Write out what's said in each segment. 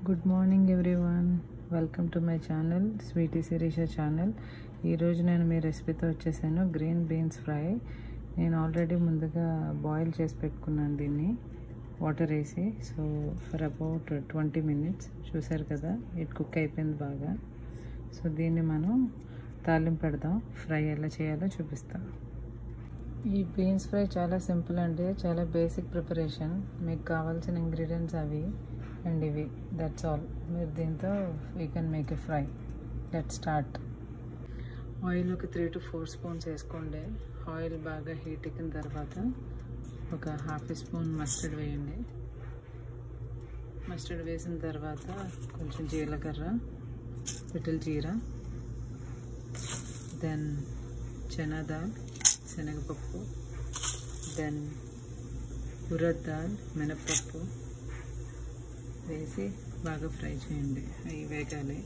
good morning everyone welcome to my channel Sweety Sirisha channel ఈరోజు నేను మీ రెసిపీతో వచ్చేసాను గ్రీన్ బీన్స్ ఫ్రై నేను ఆల్రెడీ ముందుగా బాయిల్ చేసి పెట్టుకున్నాను దీన్ని వాటర్ వేసి so for about twenty minutes చూసారు కదా ఇట్ కుక్ అయిపోయింది బాగా సో దీన్ని మనం తాలింపు పెడదాం ఫ్రై ఎలా చేయాలో చూపిస్తాం ఈ బీన్స్ ఫ్రై చాలా సింపుల్ అండి చాలా బేసిక్ ప్రిపరేషన్ మీకు కావాల్సిన ఇంగ్రీడియంట్స్ అవి అండ్ ఇవి దట్స్ ఆల్ మీరు దీంతో we can make a fry let start oil ఒక త్రీ టు ఫోర్ స్పూన్స్ వేసుకోండి ఆయిల్ బాగా హీట్ ఎక్కిన తర్వాత ఒక హాఫ్ స్పూన్ మస్టర్డ్ వేయండి మస్టర్డ్ వేసిన తర్వాత కొంచెం జీలకర్ర పిట్టల జీర దెన్ చనా దాల్ శనగపప్పు దెన్ ఉరద్ దాల్ మినపప్పు వేసి బాగా ఫ్రై చేయండి అవి వేగాలి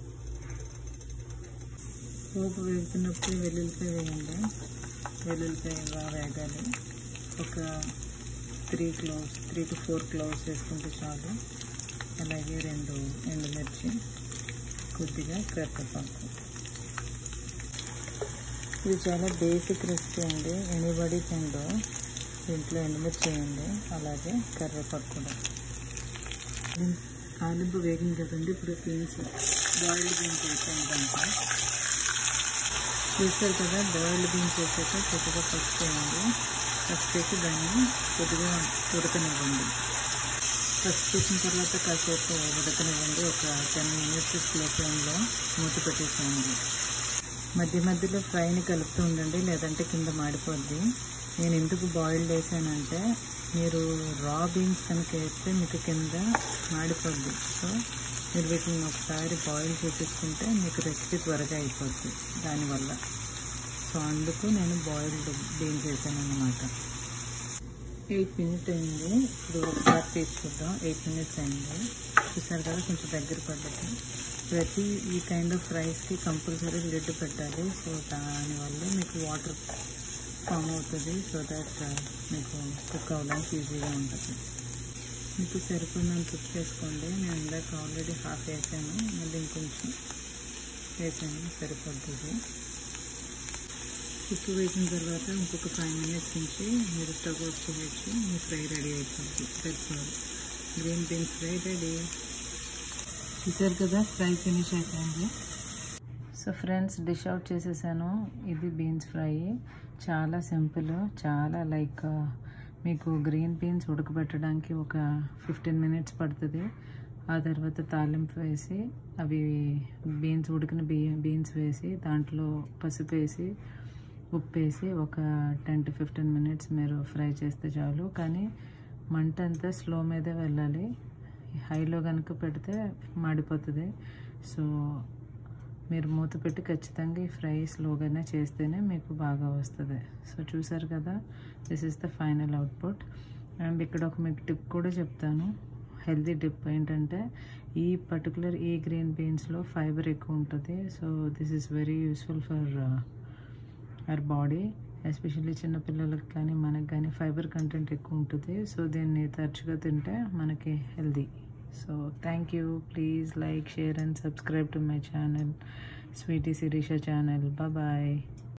పోపు వేగుతున్నప్పుడు వెల్లుల్లిపాయ వేయండి వెల్లుల్లిపాయ బాగా వేగాలి ఒక three cloves three to four cloves వేసుకుంటే చాలు అలాగే రెండు ఎండుమిర్చి కొద్దిగా కరివేపాకు ఇది చాలా బేసిక్ రెసిపీ అండి ఎనీబడీ కెన్ డో దీంట్లో ఎండుమిర్చి చేయండి అలాగే కరివేపాకు కూడా తాలింపు వేగింది కదండి ఇప్పుడు బీన్స్ బాయిల్డ్ బీన్స్ వేసాను దాంట్లో చూస్తారు కదా బాయిల్డ్ బీన్స్ వేసాక కొద్దిగా పసుపు వేయండి పసుపు వేసి దాన్ని కొద్దిగా ఉడకనివ్వండి పసుపు వేసిన తర్వాత కాసేపు ఉడకనివ్వండి ఒక టెన్ మినిట్స్ స్లో ఫ్లేమ్లో మూత పెట్టేసేయండి మధ్య మధ్యలో ఫ్రైని కలుపుతూ ఉండండి లేదంటే కింద మాడిపోద్ది నేను ఎందుకు బాయిల్డ్ వేసానంటే మీరు రా బీన్స్ కనుక వేస్తే మీకు కింద మాడిపోద్ది సో మీరు వీటిని ఒకసారి బాయిల్ చేసేసుకుంటే మీకు రెసిపీ త్వరగా అయిపోద్ది దానివల్ల సో అందుకు నేను బాయిల్డ్ బీన్స్ వేసాను అనమాట ఎయిట్ మినిట్ అయింది ఇప్పుడు ఒకసారి తీసుకుందాం ఎయిట్ మినిట్స్ అయింది చూసారు కదా కొంచెం దగ్గర పడ్డది ప్రతి ఈ కైండ్ ఆఫ్ రైస్కి కంపల్సరీ లిడ్ పెట్టాలి సో దానివల్ల మీకు వాటర్ ఫామ్ అవుతుంది సో దట్ మీకు కుక్ అవ్వడానికి ఈజీగా ఉంటుంది మీకు సరిపడినంత కుక్ చేసుకోండి నేను ఇందాక ఆల్రెడీ హాఫ్ వేసాను మళ్ళీ ఇంకొంచెం వేసాను సరిపడుతుంది కుక్ వేసిన తర్వాత ఇంకొక ఫైవ్ మినిట్స్ నుంచి మీరు స్టవ్ ఆఫ్ చేయొచ్చు మీ ఫ్రై రెడీ అయిపోతుంది that's all green beans fry ready చూసారు కదా ఫ్రై ఫినిష్ అయిపోయింది సో ఫ్రెండ్స్ డిష్ అవుట్ చేసేసాను ఇది బీన్స్ ఫ్రై చాలా సింపుల్ చాలా లైక్ మీకు గ్రీన్ బీన్స్ ఉడకబెట్టడానికి ఒక ఫిఫ్టీన్ మినిట్స్ పడుతుంది ఆ తర్వాత తాలింపు వేసి అవి బీన్స్ ఉడికిన బీ బీన్స్ వేసి దాంట్లో పసుపు వేసి ఉప్పు వేసి ఒక టెన్ టు ఫిఫ్టీన్ మినిట్స్ మీరు ఫ్రై చేస్తే చాలు కానీ మంట అంతా స్లో మీదే వెళ్ళాలి హైలో కనుక పెడితే మాడిపోతుంది సో మీరు మూత పెట్టి ఖచ్చితంగా ఈ ఫ్రై స్లోగానే చేస్తేనే మీకు బాగా వస్తుంది సో చూసారు కదా this is the final output and ఇక్కడ ఒక మీకు టిప్ కూడా చెప్తాను హెల్తీ టిప్ ఏంటంటే ఈ పర్టికులర్ ఈ గ్రీన్ బీన్స్లో ఫైబర్ ఎక్కువ ఉంటుంది so this is very useful for our body especially చిన్నపిల్లలకి కానీ మనకు కానీ ఫైబర్ కంటెంట్ ఎక్కువ ఉంటుంది సో దీన్ని తరచుగా తింటే మనకి healthy so thank you please like share and subscribe to my channel Sweety Sirisha channel bye